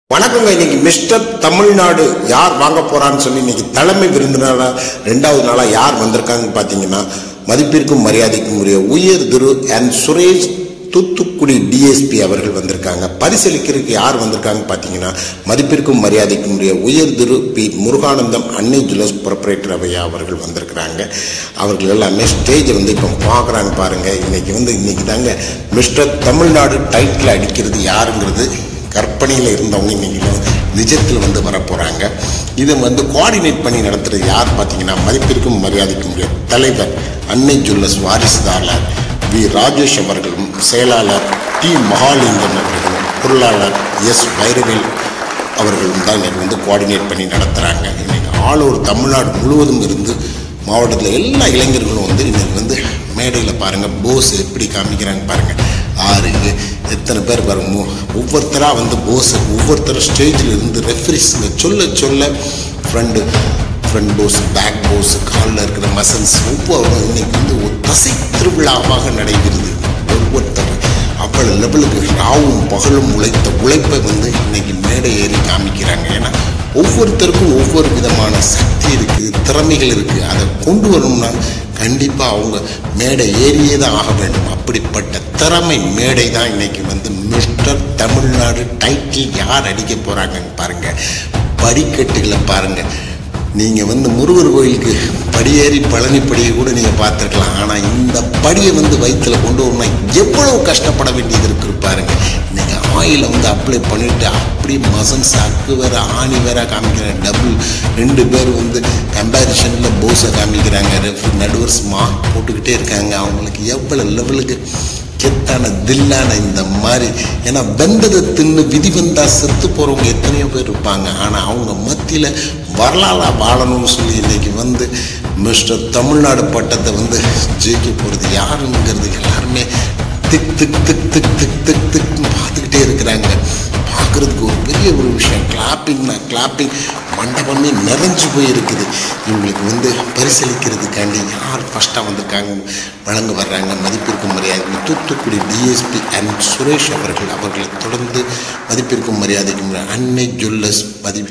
வணக்கங்க இன்னைக்கு மிஸ்டர் தமிழ்நாடு யார் வாங்க போறான்னு சொல்லி இன்னைக்கு தலைமை விருந்தினரா ரெண்டாவது நாளா யார் வந்திருக்காங்கன்னு பாத்தீங்கன்னா மதிப்பிற்கும் மரியாதைக்கும் உரிய உயர் திரு என் சுரேஷ் தூத்துக்குடி டிஎஸ்பி அவர்கள் வந்திருக்காங்க பரிசளிக்கிறதுக்கு யார் வந்திருக்காங்க பார்த்தீங்கன்னா மதிப்பிற்கும் மரியாதைக்கும் உரிய உயர் திரு பி முருகானந்தம் அன்னை ஜுவல்லர்ஸ் ப்ரொப்ரேட்டர் அவையா அவர்கள் வந்திருக்கிறாங்க அவர்கள் எல்லாமே ஸ்டேஜை வந்து இப்போ பார்க்குறாங்க பாருங்க இன்னைக்கு வந்து இன்னைக்கு தாங்க மிஸ்டர் தமிழ்நாடு டைட்டில் அடிக்கிறது யாருங்கிறது கற்பனையில் இருந்தவங்க இன்னைக்கு வந்து நிஜத்தில் வந்து வரப்போகிறாங்க இதை வந்து கோஆர்டினேட் பண்ணி நடத்துறது யார் பார்த்தீங்கன்னா மதிப்பிற்கும் மரியாதைக்கும் உரிய தலைவர் அன்னை ஜுவல்லர்ஸ் வாரிசுதாரர் வி ராஜேஷ் அவர்களும் செயலாளர் டி மகாலிங்கம் அவர்களும் பொருளாளர் எஸ் வைரவேல் அவர்களும் தான் இன்னைக்கு வந்து கோஆர்டினேட் பண்ணி நடத்துகிறாங்க இன்னைக்கு ஆல் ஓவர் தமிழ்நாடு முழுவதும் இருந்து மாவட்டத்தில் எல்லா இளைஞர்களும் வந்து இன்னைக்கு வந்து மேடையில் பாருங்கள் போஸ் எப்படி காமிக்கிறாங்க பாருங்கள் ஆறு எத்தனை பேர் பாருங்க மு- ஒவ்வொருத்தராக வந்து போஸ் ஒவ்வொருத்தரும் ஸ்டேஜில் இருந்து ரெஃப்ரிஸுங்க சொல்ல சொல்ல front front pose back pose காலில் இருக்கிற மசில்ஸ் ஒவ்வொரு இன்னைக்கு வந்து ஒரு தசை திருவிழாவாக நடைபெறுது ஒவ்வொருத்தர் அவ்வளவு லெவலுக்கு ராவும் பகலும் உழைத்த உழைப்பை வந்து இன்னைக்கு மேடை ஏறி காமிக்கிறாங்க ஏன்னா ஒவ்வொருத்தருக்கும் ஒவ்வொரு விதமான சக்தி இருக்குது திறமைகள் இருக்குது அதை கொண்டு வரணும்னா கண்டிப்பாக அவங்க மேடை ஏறியே தான் ஆக வேண்டும் அப்படிப்பட்ட திறமை மேடை தான் இன்னைக்கு வந்து மிஸ்டர் தமிழ்நாடு டைட்டில் யார் அடிக்க போகிறாங்கன்னு பாருங்கள் படிக்கட்டுகளை பாருங்கள் நீங்கள் வந்து முருகர் கோயிலுக்கு படியேறி பழனி படியை கூட நீங்கள் பார்த்துருக்கலாம் ஆனால் இந்த படியை வந்து வயிற்றுல கொண்டு வரணும்னா எவ்வளவு கஷ்டப்பட வேண்டியது இருக்கு பாருங்க இன்னைக்கு ஆயிலை வந்து அப்ளை பண்ணிட்டு அப்படியே மசன்ஸ் அக்கு வேற ஆணி வேற காமிக்கிறாங்க டபுள் ரெண்டு பேர் வந்து கம்பேரிஷனில் போஸை காமிக்கிறாங்க ரெஃப்ரி நடுவர்ஸ் மார்க் போட்டுக்கிட்டே இருக்காங்க அவங்களுக்கு எவ்வளோ லெவலுக்கு கெத்தான தில்லான இந்த மாதிரி ஏன்னா வெந்ததை தின்னு விதி வந்தா செத்து போறவங்க எத்தனையோ பேர் இருப்பாங்க ஆனா அவங்க மத்தியில வரலாறா வாழணும்னு சொல்லி இன்னைக்கு வந்து மிஸ்டர் தமிழ்நாடு பட்டத்தை வந்து ஜெயிக்க போறது யாருங்கிறது எல்லாருமே திக் திக் திக் திக் திக் திக் திக்னு பார்த்துக்கிட்டே இருக்கிறாங்க பார்க்குறதுக்கு ஒரு பெரிய ஒரு விஷயம் கிளாப்பிங்னா கிளாப்பிங் மண்டபமே நிறைஞ்சு போயிருக்குது இவங்களுக்கு வந்து பரிசளிக்கிறதுக்காண்டி யார் ஃபஸ்ட்டாக வந்திருக்காங்க வழங்க வர்றாங்க மதிப்பிற்கும் மரியாதை தூத்துக்குடி டிஎஸ்பி அண்ட் சுரேஷ் அவர்கள் அவர்களை தொடர்ந்து மதிப்பிற்கும் மரியாதைக்கும் உரிய அன்னை ஜுவல்லர்ஸ் மதி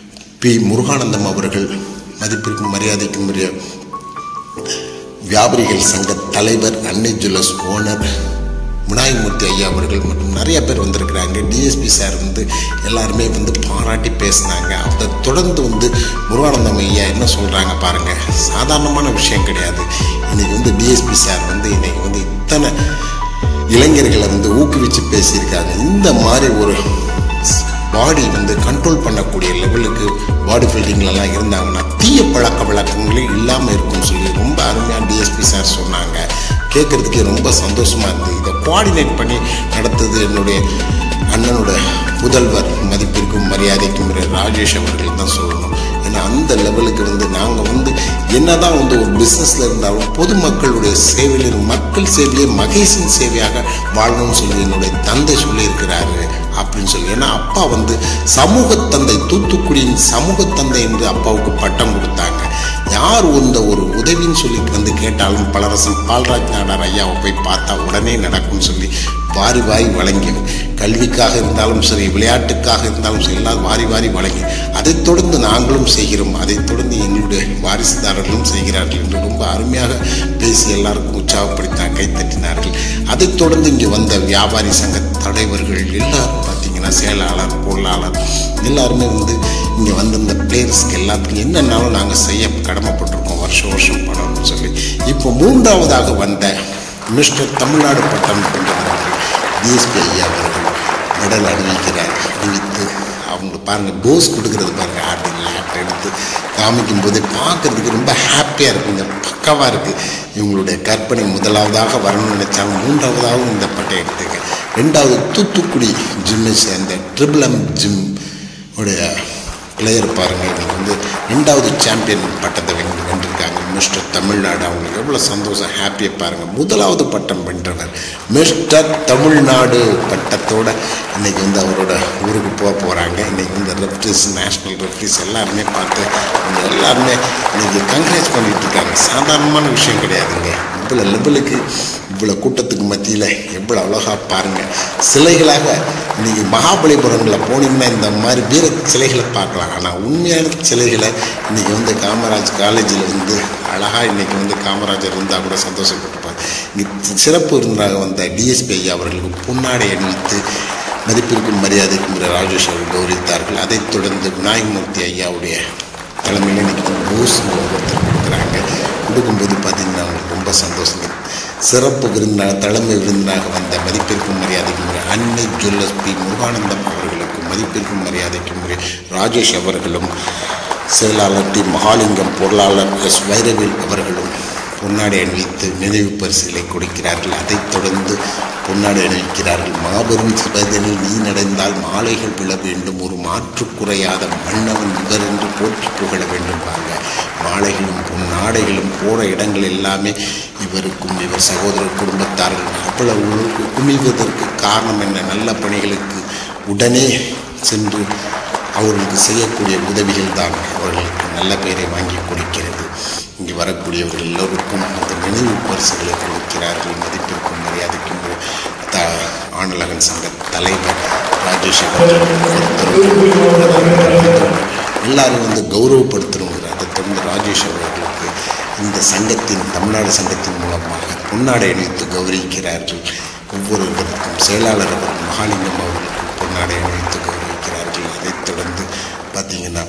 பி முருகானந்தம் அவர்கள் மதிப்பிற்கும் மரியாதைக்கும் உரிய வியாபாரிகள் சங்க தலைவர் அன்னை ஜுவல்லர்ஸ் ஓனர் விநாயகமூர்த்தி ஐயா அவர்கள் மற்றும் நிறைய பேர் வந்திருக்கிறாங்க டிஎஸ்பி சார் வந்து எல்லாருமே வந்து பாராட்டி பேசினாங்க அதை தொடர்ந்து வந்து முருகானந்தம் ஐயா என்ன சொல்கிறாங்க பாருங்கள் சாதாரணமான விஷயம் கிடையாது இன்னைக்கு வந்து டிஎஸ்பி சார் வந்து இன்னைக்கு வந்து இத்தனை இளைஞர்களை வந்து ஊக்குவிச்சு பேசியிருக்காங்க இந்த மாதிரி ஒரு பாடி வந்து கண்ட்ரோல் பண்ணக்கூடிய லெவலுக்கு பாடி பில்டிங்லலாம் இருந்தாங்கன்னா தீய பழக்க வழக்கங்களே இல்லாமல் இருக்கும்னு சொல்லி ரொம்ப அருமையாக டிஎஸ்பி சார் சொன்னாங்க கேட்குறதுக்கே ரொம்ப சந்தோஷமாக இருந்தது இதை கோஆர்டினேட் பண்ணி நடத்துது என்னுடைய அண்ணனோட புதல்வர் மதிப்பிற்கும் மரியாதைக்கும் உரிய ராஜேஷ் அவர்கள் தான் சொல்லணும் ஏன்னா அந்த லெவலுக்கு வந்து நாங்கள் வந்து என்னதான் வந்து ஒரு பிஸ்னஸில் இருந்தாலும் பொதுமக்களுடைய சேவையில் மக்கள் சேவையே மகேஷின் சேவையாக வாழணும்னு சொல்லி என்னுடைய தந்தை சொல்லியிருக்கிறாரு அப்படின்னு சொல்லி ஏன்னா அப்பா வந்து சமூக தந்தை தூத்துக்குடியின் சமூக தந்தை என்று அப்பாவுக்கு பட்டம் கொடுத்தாங்க யார் இந்த ஒரு உதவின்னு சொல்லி வந்து கேட்டாலும் பலரசம் பால்ராஜ் நாடார் ஐயாவை போய் பார்த்தா உடனே நடக்கும்னு சொல்லி வாரி வாரி வழங்கி கல்விக்காக இருந்தாலும் சரி விளையாட்டுக்காக இருந்தாலும் சரி எல்லாம் வாரி வாரி வழங்கி அதைத் தொடர்ந்து நாங்களும் செய்கிறோம் அதைத் தொடர்ந்து எங்களுடைய வாரிசுதாரர்களும் செய்கிறார்கள் என்று ரொம்ப அருமையாக பேசி எல்லாருக்கும் உற்சாகப்படுத்தினார் கைத்தட்டினார்கள் அதைத் தொடர்ந்து இங்கே வந்த வியாபாரி சங்க தலைவர்கள் எல்லாரும் பார்த்தீங்கன்னா செயலாளர் பொருளாளர் எல்லாருமே வந்து இங்கே வந்து இந்த பிளேயர்ஸ்க்கு எல்லாத்துக்கும் என்னன்னாலும் நாங்கள் செய்ய கடமைப்பட்டிருக்கோம் வருஷம் வருஷம் பண்ணணும்னு சொல்லி இப்போ மூன்றாவதாக வந்த மிஸ்டர் தமிழ்நாடு பட்டம் கொண்டவர்கள் டிஎஸ்பி ஐயா அவர்கள் மெடல் அறிவிக்கிறார் அறிவித்து அவங்க பாருங்கள் போஸ் கொடுக்கறது பாருங்கள் ஆர்டி லேட் எடுத்து காமிக்கும் போது பார்க்கறதுக்கு ரொம்ப ஹாப்பியாக இருக்குங்க பக்காவாக இருக்குது இவங்களுடைய கற்பனை முதலாவதாக வரணும்னு நினச்சாலும் மூன்றாவதாகவும் இந்த பட்டை எடுத்துங்க ரெண்டாவது தூத்துக்குடி ஜிம்மை சேர்ந்த ட்ரிபிள் எம் ஜிம் உடைய பிளேயர் பாருங்கள் இன்னைக்கு வந்து ரெண்டாவது சாம்பியன் பட்டத்தை வென்று வென்றிருக்காங்க மிஸ்டர் தமிழ்நாடு அவங்களுக்கு எவ்வளோ சந்தோஷம் ஹாப்பியாக பாருங்கள் முதலாவது பட்டம் வென்றவர் மிஸ்டர் தமிழ்நாடு பட்டத்தோட இன்னைக்கு வந்து அவரோட ஊருக்கு போக போகிறாங்க இன்னைக்கு வந்து ரெஃப்ரிஸ் நேஷ்னல் ரெஃப்ரிஸ் எல்லாருமே பார்த்து அவங்க எல்லாருமே இன்னைக்கு கங்க்ரேட் பண்ணிட்டு இருக்காங்க சாதாரணமான விஷயம் கிடையாதுங்க இவ்வளோ லெவலுக்கு இவ்வளோ கூட்டத்துக்கு மத்தியில் எவ்வளோ அழகாக பாருங்கள் சிலைகளாக இன்னைக்கு மகாபலிபுரங்களில் போனீங்கன்னா இந்த மாதிரி வீர சிலைகளை பார்க்கலாம் ஆனால் உண்மையான சிலைகளை இன்னைக்கு வந்து காமராஜ் காலேஜில் வந்து அழகாக இன்னைக்கு வந்து காமராஜர் இருந்தால் கூட சந்தோஷப்பட்டுப்பார் இங்கே சிறப்பு விருந்தினராக வந்த டிஎஸ்பி ஐயா அவர்களுக்கு பொன்னாடை அணிவித்து மதிப்பிற்கும் மரியாதைக்கும் உரிய ராஜேஷ் அவர்கள் கௌரவித்தார்கள் அதைத் தொடர்ந்து விநாயகமூர்த்தி ஐயாவுடைய தலைமையில் இன்னைக்கு போஸ் ஒருத்தர் கொடுக்குறாங்க கொடுக்கும்போது பார்த்தீங்கன்னா அவங்களுக்கு ரொம்ப சந்தோஷம் சிறப்பு விருந்தினாக தலைமை விருந்தினாக வந்த மதிப்பிற்கும் மரியாதைக்கும் உரிய அன்னை ஜுவல்லர்ஸ் பி முருகானந்தம் அவர்களுக்கும் மதிப்பிற்கும் மரியாதைக்கும் உரிய ராஜேஷ் அவர்களும் செயலாளர் டி மகாலிங்கம் பொருளாளர் எஸ் வைரவேல் அவர்களும் பொன்னாடை அணிவித்து நினைவு பரிசுகளை கொடுக்கிறார்கள் அதைத் தொடர்ந்து பொன்னாடை அணிவிக்கிறார்கள் மாபெரும் சிவதனில் நீ நடந்தால் மாலைகள் விழ வேண்டும் ஒரு மாற்று குறையாத மன்னவன் இவர் என்று போற்றி புகழ வேண்டும் பாருங்க மாலைகளும் பொன்னாடைகளும் போகிற இடங்கள் எல்லாமே இவருக்கும் இவர் சகோதரர் குடும்பத்தார்கள் அவ்வளவு குமிவதற்கு காரணம் என்ன நல்ல பணிகளுக்கு உடனே சென்று அவர்களுக்கு செய்யக்கூடிய உதவிகள் தான் அவர்களுக்கு நல்ல பெயரை வாங்கி கொடுக்கிறது இங்கே வரக்கூடியவர்கள் எல்லோருக்கும் அந்த நினைவு பரிசுகளை கொடுக்கிறார்கள் மதிப்பிற்கும் மரியாதைக்கும் த ஆணழகன் சங்க தலைவர் ராஜேஷ் அவர்கள் ஒருத்தர் எல்லாரும் வந்து கௌரவப்படுத்தணுங்கிற அதை தொடர்ந்து ராஜேஷ் அவர்களுக்கு இந்த சங்கத்தின் தமிழ்நாடு சங்கத்தின் மூலமாக பொன்னாடை அணிவித்து கௌரவிக்கிறார்கள் ஒவ்வொருவருக்கும் செயலாளர் அவர் மகாலிங்கம் அவர்களுக்கு பொன்னாடை அணிவித்து கௌரவிக்கிறார்கள் அதைத் தொடர்ந்து பார்த்தீங்கன்னா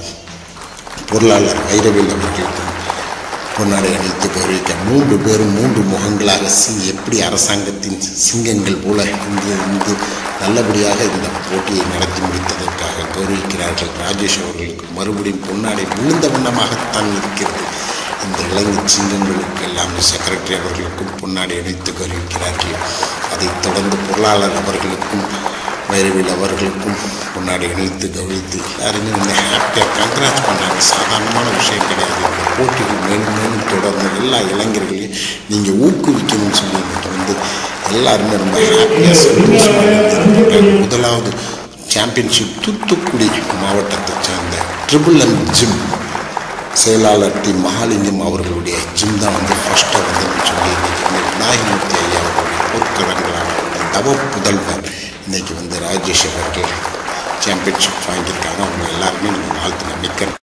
பொருளாளர் வைரவேல் அவர்களுக்கும் பொன்னாடை அணிவித்து கௌரவிக்க மூன்று பேரும் மூன்று முகங்களாக சி எப்படி அரசாங்கத்தின் சிங்கங்கள் போல இன்று இருந்து நல்லபடியாக இந்த போட்டியை நடத்தி முடித்ததற்காக கௌரவிக்கிறார்கள் ராஜேஷ் அவர்களுக்கு மறுபடியும் பொன்னாடை விழுந்த வண்ணமாகத்தான் இருக்கிறது இந்த இளைஞர் சிங்கங்களுக்கு எல்லாம் செக்ரட்டரி அவர்களுக்கும் பொன்னாடை அணிவித்து கௌரவிக்கிறார்கள் அதைத் தொடர்ந்து பொருளாளர் அவர்களுக்கும் வைரவில் அவர்களுக்கும் பொன்னாடை இணைத்து கவனித்து எல்லாருமே வந்து ஹாப்பியாக கங்க்ராட் பண்ணாங்க சாதாரணமான விஷயம் கிடையாது இந்த போட்டிகள் மேலும் மேலும் தொடர்ந்து எல்லா இளைஞர்களையும் நீங்கள் ஊக்குவிக்கணும்னு சொல்லி இன்னைக்கு வந்து எல்லாருமே ரொம்ப ஹாப்பியாக சந்தோஷமாக இருந்திருக்காங்க. முதலாவது சாம்பியன்ஷிப் தூத்துக்குடி மாவட்டத்தைச் சேர்ந்த ட்ரிபிள் எம் ஜிம் செயலாளர் டி மகாலிங்கம் அவர்களுடைய ஜிம் தான் வந்து ஃபஸ்ட்டாக வந்து சொல்லி இன்னைக்கு வந்து விநாயகமூர்த்தி ஐயா அவர்களுடைய பொற்கலங்களான தவ புதல்வர் இன்னைக்கு வந்து ராஜேஷ் அவர்கள் சாம்பியன்ஷிப் வாங்கியிருக்காங்க அவங்க எல்லாருமே நம்ம வாழ்த்துங்க மிக்க